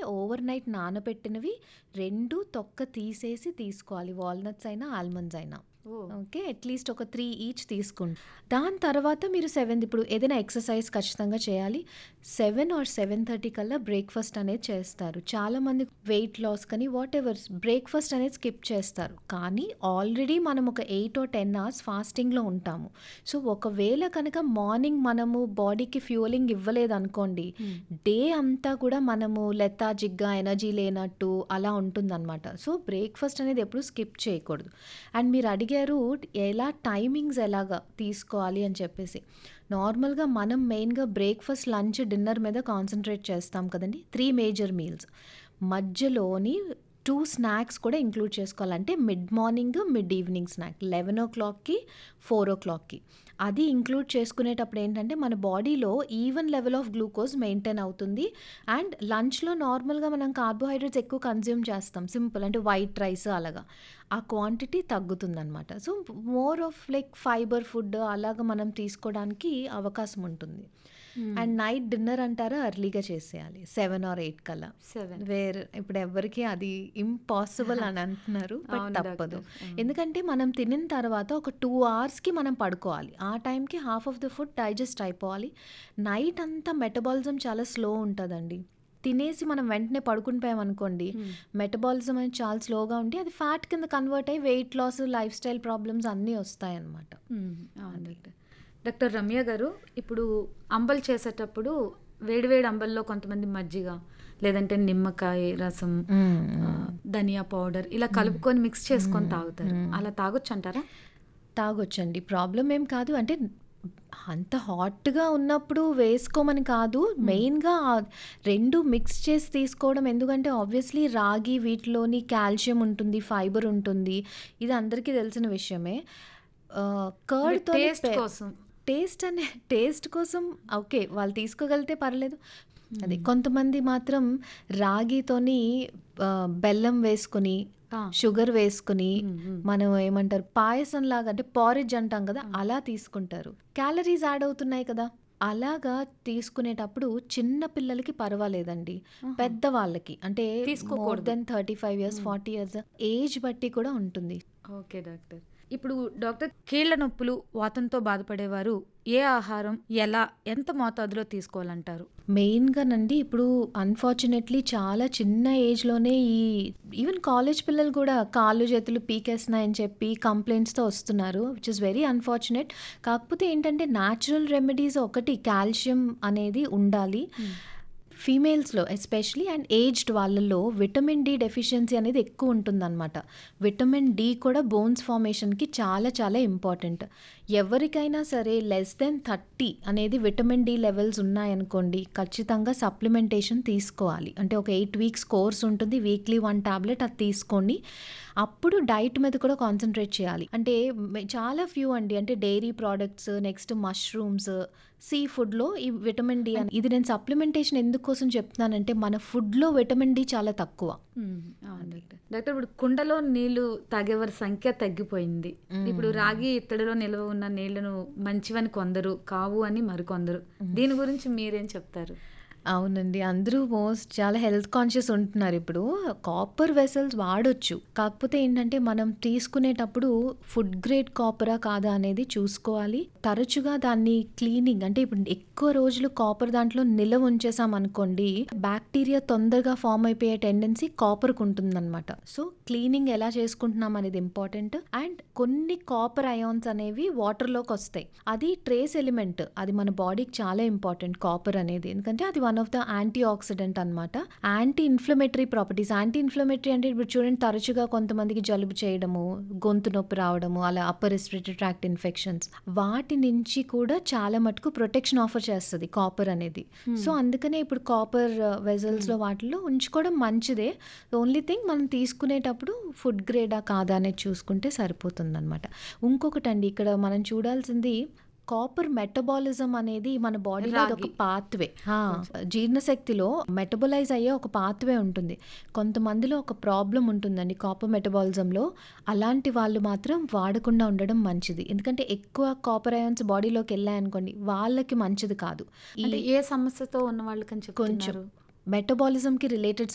Over night నానబెట్టినవి రెండు తొక్క తీసేసి తీసుకోవాలి వాల్నట్స్ అయినా ఆల్మండ్స్ అయినా ఓ ఓకే అట్లీస్ట్ ఒక త్రీ ఈచ్ తీసుకోండి దాని తర్వాత మీరు సెవెన్ ఇప్పుడు ఏదైనా ఎక్సర్సైజ్ ఖచ్చితంగా చేయాలి సెవెన్ ఆర్ సెవెన్ థర్టీ కల్లా బ్రేక్ఫాస్ట్ అనేది చేస్తారు చాలామంది వెయిట్ లాస్ కానీ వాట్ ఎవర్ బ్రేక్ఫాస్ట్ అనేది స్కిప్ చేస్తారు కానీ ఆల్రెడీ మనం ఒక ఎయిట్ ఆర్ టెన్ అవర్స్ ఫాస్టింగ్లో ఉంటాము సో ఒకవేళ కనుక మార్నింగ్ మనము బాడీకి ఫ్యూలింగ్ ఇవ్వలేదు అనుకోండి డే అంతా కూడా మనము లెథాజిక్గా ఎనర్జీ లేనట్టు అలా ఉంటుందన్నమాట సో బ్రేక్ఫాస్ట్ అనేది ఎప్పుడు స్కిప్ చేయకూడదు అండ్ మీరు అడిగారు ఎలా టైమింగ్స్ ఎలాగా తీసుకోవాలి అని చెప్పేసి నార్మల్గా మనం మెయిన్గా బ్రేక్ఫాస్ట్ లంచ్ డిన్నర్ మీద కాన్సన్ట్రేట్ చేస్తాం కదండి త్రీ మేజర్ మీల్స్ మధ్యలోని టూ స్నాక్స్ కూడా ఇంక్లూడ్ చేసుకోవాలంటే mid morning mid evening snack eleven o క్లాక్కి ఫోర్ ఓ క్లాక్కి అది ఇంక్లూడ్ చేసుకునేటప్పుడు ఏంటంటే మన బాడీలో even level of glucose maintain అవుతుంది అండ్ లంచ్లో నార్మల్గా మనం కార్బోహైడ్రేట్స్ ఎక్కువ కన్జ్యూమ్ చేస్తాం సింపుల్ అంటే వైట్ రైస్ అలాగా ఆ క్వాంటిటీ తగ్గుతుందన్నమాట so more of like fibre food అలాగ మనం తీసుకోవడానికి అవకాశం ఉంటుంది అండ్ నైట్ డిన్నర్ అంటారా అర్లీగా చేసేయాలి సెవెన్ ఆర్ ఎయిట్ కల్లా సెవెన్ వేర్ ఇప్పుడు ఎవరికి అది ఇంపాసిబుల్ అని అంటున్నారు బట్ అవును తప్పదు డాక్టర్. అవును. ఎందుకంటే మనం తినిన తర్వాత ఒక టూ అవర్స్కి మనం పడుకోవాలి ఆ టైంకి half of the food digest అయిపోవాలి నైట్ అంతా మెటబాలిజం చాలా స్లో ఉంటుందండి తినేసి మనం వెంటనే పడుకుని పోయామనుకోండి మెటబాలిజం అనేది చాలా స్లోగా ఉండి అది ఫ్యాట్ కింద కన్వర్ట్ అయ్యి weight loss lifestyle problems అన్నీ వస్తాయన్నమాట అవును డాక్టర్ డాక్టర్ రమ్య గారు ఇప్పుడు అంబలు చేసేటప్పుడు వేడివేడి అంబల్లో కొంతమంది మజ్జిగ లేదంటే నిమ్మకాయ రసం ఆ, ధనియా పౌడర్ ఇలా కలుపుకొని మిక్స్ చేసుకొని తాగుతారు అలా తాగొచ్చు అంటారా తాగొచ్చండి ప్రాబ్లం ఏం కాదు అంటే అంత హాట్గా ఉన్నప్పుడు వేసుకోమని కాదు మెయిన్గా ఆ రెండు మిక్స్ చేసి తీసుకోవడం ఎందుకంటే ఆబ్వియస్లీ రాగి వీటిలోని కాల్షియం ఉంటుంది ఫైబర్ ఉంటుంది ఇది అందరికీ తెలిసిన విషయమే కర్డ్తో టేస్ట్ కోసం టేస్ట్ అనే టేస్ట్ కోసం ఓకే వాళ్ళు తీసుకోగలిగితే పర్లేదు అది కొంతమంది మాత్రం రాగితోని ఆ, బెల్లం వేసుకుని ఆ. షుగర్ వేసుకుని మ్మ్, మ్మ్. మనం ఏమంటారు పాయసం లాగా అంటే పారిజ్ అంటాం కదా అలా తీసుకుంటారు క్యాలరీస్ యాడ్ అవుతున్నాయి కదా అలాగా తీసుకునేటప్పుడు చిన్న పిల్లలకి పర్వాలేదండి పెద్దవాళ్ళకి అంటే మోర్ తీసుకోకూడదు. Then thirty five years forty years age బట్టి కూడా ఉంటుంది ఓకే డాక్టర్ ఇప్పుడు డాక్టర్ కీళ్ళ నొప్పులు వాతంతో బాధపడేవారు ఏ ఆహారం ఎలా ఎంత మోతాదులో తీసుకోవాలంటారు మెయిన్గానండి ఇప్పుడు అన్ఫార్చునేట్లీ చాలా చిన్న ఏజ్లోనే ఈ ఈవెన్ కాలేజ్ పిల్లలు కూడా కాళ్ళు చేతులు పీకేస్తున్నాయని చెప్పి కంప్లైంట్స్తో వస్తున్నారు విచ్ ఇస్ వెరీ అన్ఫార్చునేట్ కాకపోతే ఏంటంటే న్యాచురల్ రెమెడీస్ ఒకటి కాల్షియం అనేది ఉండాలి ఫీమేల్స్లో ఎస్పెషలీ అండ్ ఏజ్డ్ వాళ్ళల్లో విటమిన్ డి డెఫిషియన్సీ అనేది ఎక్కువ ఉంటుందన్నమాట విటమిన్ డి కూడా బోన్స్ ఫార్మేషన్కి చాలా చాలా ఇంపార్టెంట్ ఎవరికైనా సరే లెస్ దెన్ థర్టీ అనేది విటమిన్ డి లెవెల్స్ ఉన్నాయనుకోండి ఖచ్చితంగా సప్లిమెంటేషన్ తీసుకోవాలి అంటే ఒక ఎయిట్ వీక్స్ కోర్స్ ఉంటుంది వీక్లీ వన్ టాబ్లెట్ అది తీసుకోండి అప్పుడు డైట్ మీద కూడా కాన్సన్ట్రేట్ చేయాలి అంటే మ- చాలా ఫ్యూ అండి అంటే dairy products next mushrooms sea ఫుడ్లో ఈ విటమిన్ డి అని ఇది నేను సప్లిమెంటేషన్ ఎందుకోసం చెప్తున్నానంటే మన ఫుడ్లో విటమిన్ డి చాలా తక్కువ అవును డాక్టర్ డాక్టర్ ఇప్పుడు కుండలో నీళ్లు తాగేవారి సంఖ్య తగ్గిపోయింది ఇప్పుడు రాగి ఇత్తడిలో నిల్వ ఉన్న నీళ్లను మంచివని కొందరు కావు అని మరికొందరు దీని గురించి మీరేం చెప్తారు అవునండి అందరూ మోస్ట్ చాలా హెల్త్ కాన్షియస్ ఉంటున్నారు ఇప్పుడు కాపర్ వెసల్స్ వాడొచ్చు కాకపోతే ఏంటంటే మనం తీసుకునేటప్పుడు ఫుడ్ గ్రేడ్ కాపరా కాదా అనేది చూసుకోవాలి తరచుగా దాన్ని క్లీనింగ్ అంటే ఇప్పుడు ఎక్కువ రోజులు కాపర్ దాంట్లో నిల్వ ఉంచేసాం అనుకోండి బ్యాక్టీరియా తొందరగా ఫామ్ అయిపోయే టెండెన్సీ కాపర్కి ఉంటుందన్నమాట సో క్లీనింగ్ ఎలా చేసుకుంటున్నాం అనేది ఇంపార్టెంట్ అండ్ కొన్ని కాపర్ అయాన్స్ అనేవి వాటర్లోకి వస్తాయి అది ట్రేస్ ఎలిమెంట్ అది మన బాడీకి చాలా ఇంపార్టెంట్ కాపర్ అనేది ఎందుకంటే అది one of the antioxidant అనమాట anti inflammatory properties anti inflammatory అంటే ఇప్పుడు చూడండి తరచుగా కొంతమందికి జలుబు చేయడము గొంతు నొప్పి రావడము అలా అప్పర్ రెస్పిరేటరీ ట్రాక్ట్ ఇన్ఫెక్షన్స్ వాటి నుంచి కూడా చాలా మటుకు ప్రొటెక్షన్ ఆఫర్ చేస్తుంది కాపర్ అనేది సో అందుకనే ఇప్పుడు కాపర్ వెజల్స్ లో వాటిలో ఉంచుకోవడం మంచిదే ఓన్లీ థింగ్ మనం తీసుకునేటప్పుడు ఫుడ్ గ్రేడా కాదా అనేది చూసుకుంటే సరిపోతుంది అనమాట ఇంకొకటి అండి ఇక్కడ మనం చూడాల్సింది కాపర్ మెటబాలిజం అనేది మన బాడీలో ఒక రాగి. పాత్వే జీర్ణశక్తిలో మెటబలైజ్ అయ్యే ఒక పాత్వే ఉంటుంది కొంతమందిలో ఒక ప్రాబ్లం ఉంటుందండి కాపర్ మెటబాలిజంలో అలాంటి వాళ్ళు మాత్రం వాడకుండా ఉండడం మంచిది ఎందుకంటే ఎక్కువ కాపర్ అయాన్స్ బాడీలోకి వెళ్ళాయనుకోండి వాళ్ళకి మంచిది కాదు ఈ అంటే ఏ సమస్యతో ఉన్న వాళ్ళకని కొంచెం చెప్తున్నారు మెటబాలిజంకి రిలేటెడ్